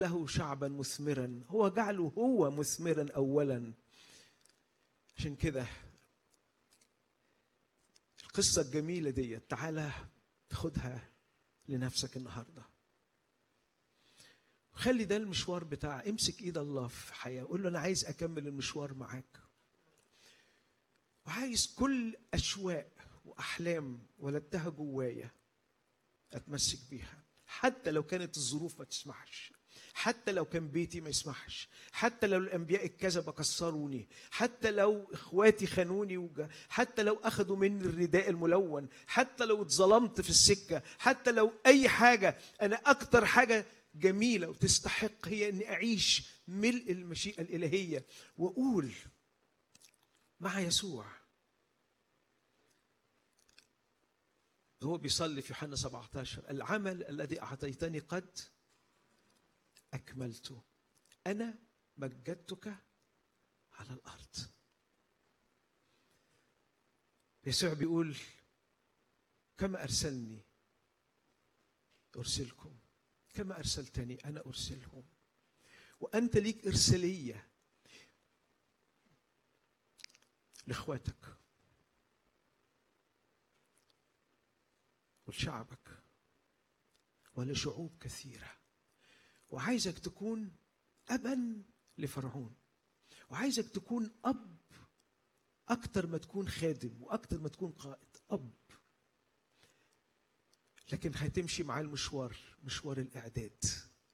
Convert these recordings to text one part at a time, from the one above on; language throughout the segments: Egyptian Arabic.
له شعبا مثمرا هو جعله هو مثمرا اولا عشان كده القصة الجميلة دي تعالى خدها لنفسك النهاردة خلي ده المشوار بتاع امسك ايد الله في حياة قول له انا عايز اكمل المشوار معاك وعايز كل اشواق واحلام ولدتها جوايا اتمسك بيها حتى لو كانت الظروف ما تسمحش حتى لو كان بيتي ما يسمحش حتى لو الانبياء الكذبه كسروني حتى لو اخواتي خانوني وجا حتى لو اخذوا مني الرداء الملون حتى لو اتظلمت في السكه حتى لو اي حاجه انا اكتر حاجه جميله وتستحق هي اني اعيش ملء المشيئه الالهيه واقول مع يسوع هو بيصلي في يوحنا 17 العمل الذي اعطيتني قد اكملته انا مجدتك على الارض يسوع بيقول كما ارسلني ارسلكم كما ارسلتني انا ارسلهم وانت ليك ارساليه لاخواتك ولشعبك ولشعوب كثيره وعايزك تكون ابا لفرعون وعايزك تكون اب اكتر ما تكون خادم واكتر ما تكون قائد اب لكن هتمشي مع المشوار مشوار الاعداد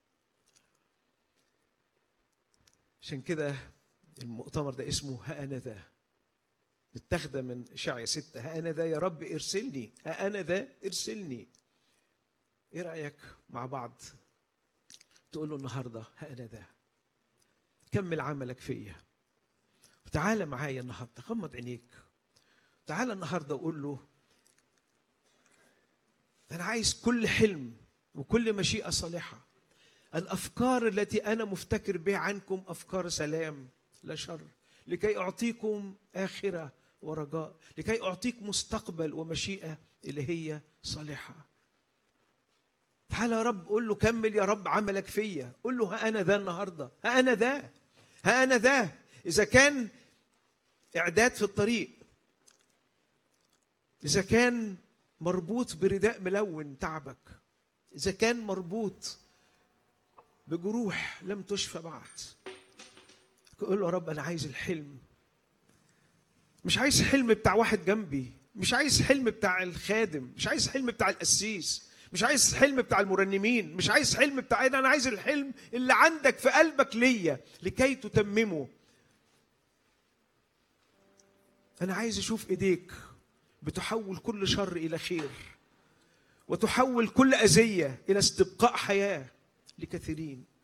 عشان كده المؤتمر ده اسمه ها انا ذا متاخده من اشعيا ستة ها انا ذا يا رب ارسلني ها انا ذا ارسلني ايه رايك مع بعض تقول له النهارده ها انا ذا كمل عملك فيا وتعالى معايا النهارده غمض عينيك تعالى النهارده وقول له انا عايز كل حلم وكل مشيئه صالحه الافكار التي انا مفتكر بها عنكم افكار سلام لا شر لكي اعطيكم اخره ورجاء لكي اعطيك مستقبل ومشيئه الهيه صالحه تعالى يا رب قول له كمل يا رب عملك فيا قول له ها انا ذا النهارده ها انا ذا ها انا ذا اذا كان اعداد في الطريق اذا كان مربوط برداء ملون تعبك اذا كان مربوط بجروح لم تشفى بعد قول له يا رب انا عايز الحلم مش عايز حلم بتاع واحد جنبي مش عايز حلم بتاع الخادم مش عايز حلم بتاع القسيس مش عايز حلم بتاع المرنمين مش عايز حلم بتاع ايه انا عايز الحلم اللي عندك في قلبك ليا لكي تتممه انا عايز اشوف ايديك بتحول كل شر الى خير وتحول كل اذيه الى استبقاء حياه لكثيرين